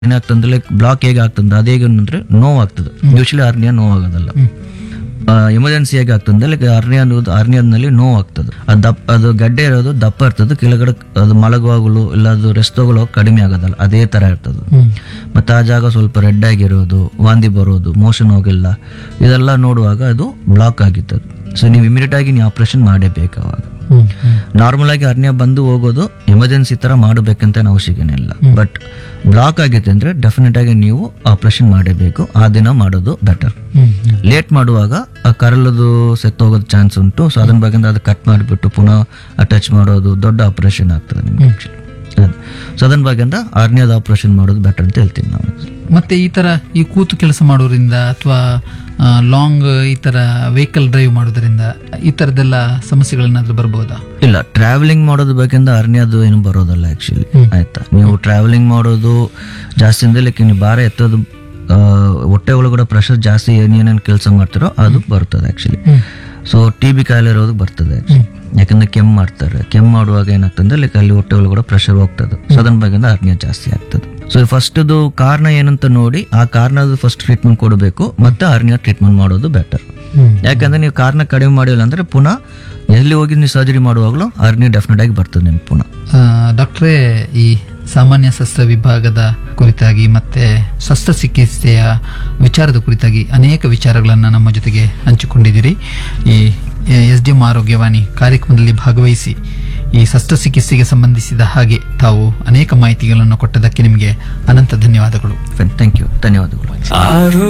ಏನಾಗ್ತಂದ್ರೆ like block ಹೇಗೆ ಆಗ್ತಂದ್ರೆ ಅದು ಹೇಗೆ ಅಂದ್ರೆ ನೋವಾಗ್ತದೆ ಯೂಶಲಿ ಆರ್ನಿಯಾ ನೋವಾಗೋದಲ್ಲ ಎಮರ್ಜೆನ್ಸಿ ಹೇಗೆ ಆಗ್ತಂದ್ರೆ ಲೈಕ್ ಆರ್ನಿಯಾ ಅನ್ನೋದು ಆರ್ನಿಯಾದಲ್ಲಿ ನೋವಾಗ್ತದೆ ಅದು ದಪ್ಪ ಅದು ಗಡ್ಡೆ ಇರೋದು ದಪ್ಪ ಇರ್ತದೆ ಕೆಳಗಡೆ ಅದು ಮಲಗುವಾಗಲು ಇಲ್ಲ ಅದು ರೆಸ್ಟ್ ತಗೊಳ್ಳೋ ಕಡಿಮೆ ಆಗೋದಲ್ಲ ಅದೇ ತರ ಇರ್ತದೆ ಮತ್ತೆ ಆ ಜಾಗ ಸ್ವಲ್ಪ ರೆಡ್ ಆಗಿರೋದು ವಾಂತಿ ಬರೋದು ಮೋಷನ್ ಹೋಗಿಲ್ಲ ಇದೆಲ್ಲ ನೋಡುವಾಗ ಅದು ಬ್ಲಾಕ್ ಆಗಿರ್ತದೆ ಸೊ ನೀವು ಇಮಿಡಿಯೇಟ್ ಆಗಿ ನೀವು ಆಪರೇಷನ್ ಮಾಡೇಬೇಕು ಅವಾಗ ನಾರ್ಮಲ್ ಆಗಿ ಅರ್ನ್ಯ ಬಂದು ಹೋಗೋದು ಎಮರ್ಜೆನ್ಸಿ ತರ ಮಾಡಬೇಕಂತ ಏನು ಅವಶ್ಯಕತೆ ಇಲ್ಲ ಬಟ್ ಬ್ಲಾಕ್ ಆಗೈತೆ ಅಂದ್ರೆ ಡೆಫಿನೆಟ್ ಆಗಿ ನೀವು ಆಪರೇಷನ್ ಮಾಡಬೇಕು ಆ ದಿನ ಮಾಡೋದು ಬೆಟರ್ ಲೇಟ್ ಮಾಡುವಾಗ ಆ ಕರಳದು ಸೆತ್ತೋಗೋದು ಚಾನ್ಸ್ ಉಂಟು ಸೊ ಅದನ್ನ ಬಗ್ಗೆ ಅದು ಕಟ್ ಮಾಡಿಬಿಟ್ಟು ಪುನಃ ಅಟ್ಯಾಚ್ ಮಾಡೋದು ದೊಡ್ಡ ಆಪರೇಷನ್ ಆಗ್ತದೆ ನಿಮ್ಗೆ ಆಕ್ಚುಲಿ ಸೊ ಅದನ್ನ ಬಗ್ಗೆ ಆರ್ನಿಯಾದ ಆಪರೇಷನ್ ಮಾಡೋದು ಬೆಟರ್ ಅಂತ ಹೇಳ್ತೀನಿ ನಾವು ಮತ್ತೆ ಈ ತರ ಈ ಕೂತು ಕೆಲಸ ಮಾಡೋದ್ರಿಂದ ಅಥವಾ ಲಾಂಗ್ ಈ ತರ ವೆಹಿಕಲ್ ಡ್ರೈವ್ ಮಾಡೋದ್ರಿಂದ ಈ ತರದೆಲ್ಲ ಸಮಸ್ಯೆಗಳೇನಾದ್ರೂ ಬರ್ಬೋದಾ ಇಲ್ಲ ಟ್ರಾವೆಲಿಂಗ್ ಮಾಡೋದು ಬೇಕೆಂದ ಅರ್ನ್ಯದು ಏನು ಬರೋದಲ್ಲ ಆಕ್ಚುಲಿ ಆಯ್ತಾ ನೀವು ಟ್ರಾವೆಲಿಂಗ್ ಮಾಡೋದು ಜಾಸ್ತಿ ಅಂದ್ರೆ ಲೈಕ್ ನೀವು ಭಾರ ಎತ್ತೋದು ಆ, ಹೊಟ್ಟೆ ಒಳಗಡೆ ಪ್ರೆಷರ್ ಜಾಸ್ತಿ ಏನೇನೇನು ಕೆಲಸ ಮಾಡ್ತಾರೋ ಅದು ಬರ್ತದೆ ಆಕ್ಚುಲಿ ಸೊ ಟಿ ಬಿ ಕಾಯಿಲೆ ಇರೋದು ಬರ್ತದೆ actually. ಯಾಕಂದ್ರೆ ಕೆಮ್ಮು ಮಾಡ್ತಾರೆ ಕೆಮ್ಮು ಮಾಡುವಾಗ ಏನಾಗ್ತದೆ ಲೈಕ್ ಅಲ್ಲಿ ಹೊಟ್ಟೆ ಒಳಗಡೆ ಪ್ರೆಷರ್ ಹೋಗ್ತದೆ ಸೊ ಅದನ್ನ ಬಗ್ಗೆ ಅರ್ನ್ಯ ಜಾಸ್ತಿ ಆಗ್ತದೆ ಸೊ ಫಸ್ಟ್ದು ಕಾರಣ ಏನಂತ ನೋಡಿ ಆ ಕಾರಣದ ಫಸ್ಟ್ ಟ್ರೀಟ್ಮೆಂಟ್ ಕೊಡಬೇಕು ಮತ್ತೆ ಅರ್ನ್ಯ ಟ್ರೀಟ್ಮೆಂಟ್ ಮಾಡೋದು ಬೆಟರ್ ಯಾಕಂದ್ರೆ ನೀವು ಕಾರಣ ಕಡಿಮೆ ಮಾಡಿಲ್ಲ ಅಂದ್ರೆ ಪುನಃ ಎಲ್ಲಿ ಹೋಗಿ ನೀವು ಸರ್ಜರಿ ಮಾಡುವಾಗಲೂ ಅರ್ನಿ ಡೆಫಿನೆಟ್ ಆಗಿ ಬರ್ತದೆ ನಿಮ್ಗೆ ಪುನಃ ಆ, ಡಾಕ್ಟ್ರೇ ಈ ಸಾಮಾನ್ಯ ಶಸ್ತ್ರ ವಿಭಾಗದ ಕುರಿತಾಗಿ ಮತ್ತೆ ಶಸ್ತ್ರಚಿಕಿತ್ಸೆಯ ವಿಚಾರದ ಕುರಿತಾಗಿ ಅನೇಕ ವಿಚಾರಗಳನ್ನು ನಮ್ಮ ಜೊತೆಗೆ ಹಂಚಿಕೊಂಡಿದ್ದೀರಿ ಈ ಎಸ್ ಡಿ ಎಂ ಆರೋಗ್ಯವಾಣಿ ಕಾರ್ಯಕ್ರಮದಲ್ಲಿ ಭಾಗವಹಿಸಿ ಈ ಶಸ್ತ್ರಚಿಕಿತ್ಸೆಗೆ ಸಂಬಂಧಿಸಿದ ಹಾಗೆ ತಾವು ಅನೇಕ ಮಾಹಿತಿಗಳನ್ನು ಕೊಟ್ಟದಕ್ಕೆ ನಿಮಗೆ ಅನಂತ ಧನ್ಯವಾದಗಳು ಥ್ಯಾಂಕ್ ಯು ಧನ್ಯವಾದಗಳು ಆರು